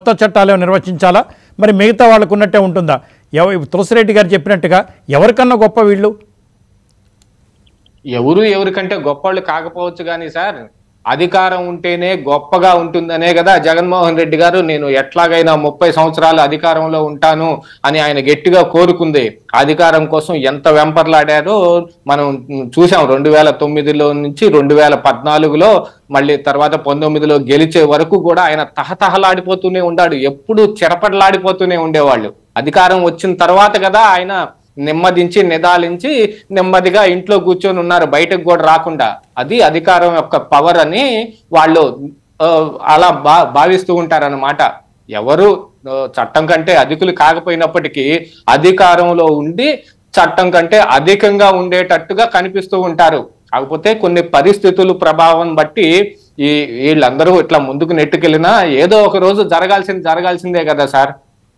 కొత్త చట్టాలు ఏమైనా నిర్వచించాలా మరి మిగతా వాళ్ళకు ఉన్నట్టే ఉంటుందా ఎవ తులసిరెడ్డి గారు చెప్పినట్టుగా ఎవరికన్నా గొప్ప వీళ్ళు ఎవరు ఎవరికంటే గొప్పవాళ్ళు కాకపోవచ్చు కానీ సార్ అధికారం ఉంటేనే గొప్పగా ఉంటుందనే కదా జగన్మోహన్ రెడ్డి గారు నేను ఎట్లాగైనా ముప్పై సంవత్సరాలు అధికారంలో ఉంటాను అని ఆయన గట్టిగా కోరుకుంది అధికారం కోసం ఎంత వెంపర్లాడారో మనం చూసాం రెండు వేల తొమ్మిదిలో నుంచి రెండు వేల పద్నాలుగులో మళ్ళీ తర్వాత పంతొమ్మిదిలో గెలిచే వరకు కూడా ఆయన తహతహలాడిపోతూనే ఉన్నాడు ఎప్పుడు చెరపడలాడిపోతూనే ఉండేవాళ్ళు అధికారం వచ్చిన తర్వాత కదా ఆయన నెమ్మదించి నిదాలించి నెమ్మదిగా ఇంట్లో కూర్చొని ఉన్నారు బయటకు కూడా రాకుండా అది అధికారం యొక్క పవర్ అని వాళ్ళు ఆ, అలా భా భావిస్తూ ఉంటారన్నమాట ఎవరు ఆ, చట్టం కంటే అధికులు కాకపోయినప్పటికీ అధికారంలో ఉండి చట్టం కంటే అధికంగా ఉండేటట్టుగా కనిపిస్తూ ఉంటారు కాకపోతే కొన్ని పరిస్థితులు ప్రభావం బట్టి ఈ వీళ్ళందరూ ఇట్లా ముందుకు నెట్టుకెళ్ళినా ఏదో ఒక రోజు జరగాల్సింది జరగాల్సిందే కదా సార్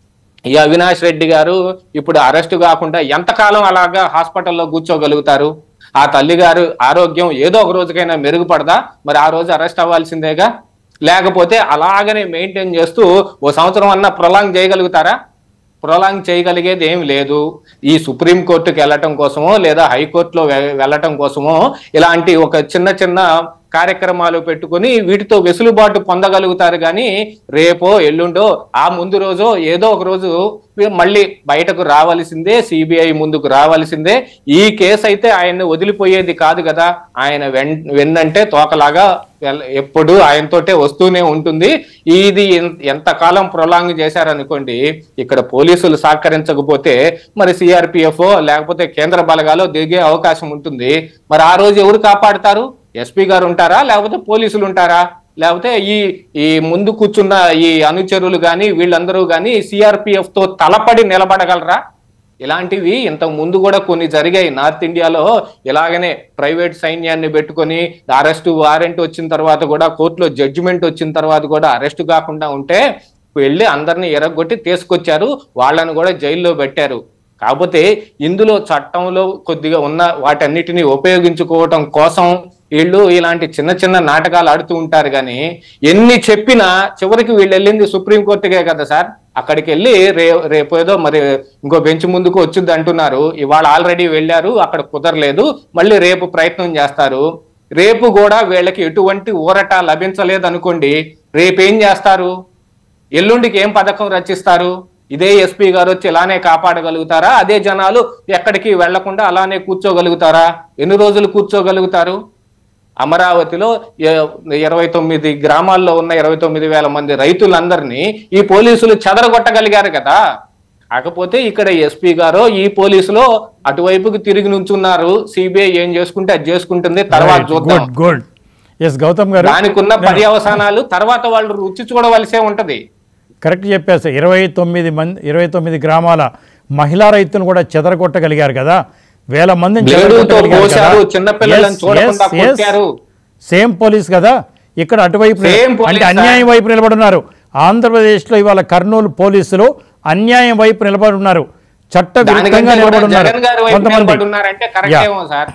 ఈ అవినాష్ రెడ్డి గారు ఇప్పుడు అరెస్ట్ కాకుండా ఎంతకాలం అలాగా హాస్పిటల్లో కూర్చోగలుగుతారు ఆ తల్లి గారు ఆరోగ్యం ఏదో ఒక రోజుకైనా మెరుగుపడదా మరి ఆ రోజు అరెస్ట్ అవ్వాల్సిందేగా లేకపోతే అలాగనే మెయింటైన్ చేస్తూ ఓ సంవత్సరం అన్నా ప్రొలాంగ్ చేయగలుగుతారా ప్రొలాంగ్ చేయగలిగేది ఏం లేదు ఈ సుప్రీం కోర్టుకి వెళ్ళటం కోసమో లేదా హైకోర్టులో వె- వెళ్ళటం కోసమో ఇలాంటి ఒక చిన్న చిన్న కార్యక్రమాలు పెట్టుకొని వీటితో వెసులుబాటు పొందగలుగుతారు కానీ రేపో ఎల్లుండో ఆ ముందు రోజో ఏదో ఒక రోజు వీ- మళ్ళీ బయటకు రావాల్సిందే సిబిఐ ముందుకు రావాల్సిందే ఈ కేసు అయితే ఆయన్ని వదిలిపోయేది కాదు కదా ఆయన వెన్ వెన్నంటే తోకలాగా ఎల్- ఎప్పుడు ఆయనతోటే వస్తూనే ఉంటుంది ఇది ఎన్- ఎంతకాలం ప్రొలాంగ్ చేశారనుకోండి ఇక్కడ పోలీసులు సహకరించకపోతే మరి సిఆర్పిఎఫ్ లేకపోతే కేంద్ర బలగాలు దిగే అవకాశం ఉంటుంది మరి ఆ రోజు ఎవరు కాపాడుతారు ఎస్పీ గారు ఉంటారా లేకపోతే పోలీసులు ఉంటారా లేకపోతే ఈ ఈ ముందు కూర్చున్న ఈ అనుచరులు గాని వీళ్ళందరూ గాని సిఆర్పిఎఫ్ తో తలపడి నిలబడగలరా ఇలాంటివి ఇంతకు ముందు కూడా కొన్ని జరిగాయి నార్త్ ఇండియాలో ఇలాగనే ప్రైవేట్ సైన్యాన్ని పెట్టుకొని అరెస్ట్ వారెంట్ వచ్చిన తర్వాత కూడా కోర్టులో జడ్జిమెంట్ వచ్చిన తర్వాత కూడా అరెస్ట్ కాకుండా ఉంటే వెళ్ళి అందరిని ఎరగొట్టి తీసుకొచ్చారు వాళ్ళని కూడా జైల్లో పెట్టారు కాకపోతే ఇందులో చట్టంలో కొద్దిగా ఉన్న వాటన్నిటిని ఉపయోగించుకోవటం కోసం వీళ్ళు ఇలాంటి చిన్న చిన్న నాటకాలు ఆడుతూ ఉంటారు కానీ ఎన్ని చెప్పినా చివరికి వీళ్ళు వెళ్ళింది సుప్రీం కోర్టుకే కదా సార్ అక్కడికి వెళ్ళి రే రేపు ఏదో మరి ఇంకో బెంచ్ ముందుకు వచ్చింది అంటున్నారు ఇవాళ ఆల్రెడీ వెళ్ళారు అక్కడ కుదరలేదు మళ్ళీ రేపు ప్రయత్నం చేస్తారు రేపు కూడా వీళ్ళకి ఎటువంటి ఊరట లభించలేదు అనుకోండి రేపేం చేస్తారు ఎల్లుండికి ఏం పథకం రచిస్తారు ఇదే ఎస్పీ గారు వచ్చి ఇలానే కాపాడగలుగుతారా అదే జనాలు ఎక్కడికి వెళ్లకుండా అలానే కూర్చోగలుగుతారా ఎన్ని రోజులు కూర్చోగలుగుతారు అమరావతిలో ఇ- ఇరవై తొమ్మిది గ్రామాల్లో ఉన్న ఇరవై తొమ్మిది వేల మంది రైతులందరినీ ఈ పోలీసులు చెదరగొట్టగలిగారు కదా కాకపోతే ఇక్కడ ఎస్పీ గారు ఈ పోలీసులో అటువైపుకి తిరిగి నుంచున్నారు సిబిఐ ఏం చేసుకుంటే అది చేసుకుంటుంది తర్వాత చూద్దాం గుడ్ గుడ్ ఎస్ గౌతమ్ గారు దానికి ఉన్న పర్యవసానాలు తర్వాత వాళ్ళు రుచి చూడవలసే ఉంటది కరెక్ట్ చెప్పారు సార్ ఇరవై తొమ్మిది మంది ఇరవై తొమ్మిది గ్రామాల మహిళా రైతులను కూడా చెదరగొట్టగలిగారు కదా వేల మందిని బ్లేడుతో కోశారు, చిన్నపిల్లలను చూడకుండా కొట్టారు. సేమ్ పోలీస్ కదా ఇక్కడ అటువైపు Same police, అంటే sir. అన్యాయం వైపు నిలబడున్నారు ఆంధ్రప్రదేశ్లో ఇవాళ కర్నూలు పోలీసులు అన్యాయం వైపు నిలబడి ఉన్నారు చట్ట విరుద్ధంగా దానికంటే కూడా నిలబడి ఉన్నారు జగన్ గారి వైపు కొంతమంది నిలబడి ఉన్నారంటే కరెక్ట్ Yeah. ఏమో sir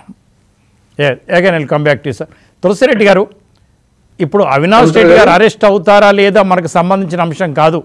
again welcome back to sir Tulasireddy గారు ఇప్పుడు అవినాష్ రెడ్డి గారు అరెస్ట్ అవుతారా లేదా మనకు సంబంధించిన అంశం కాదు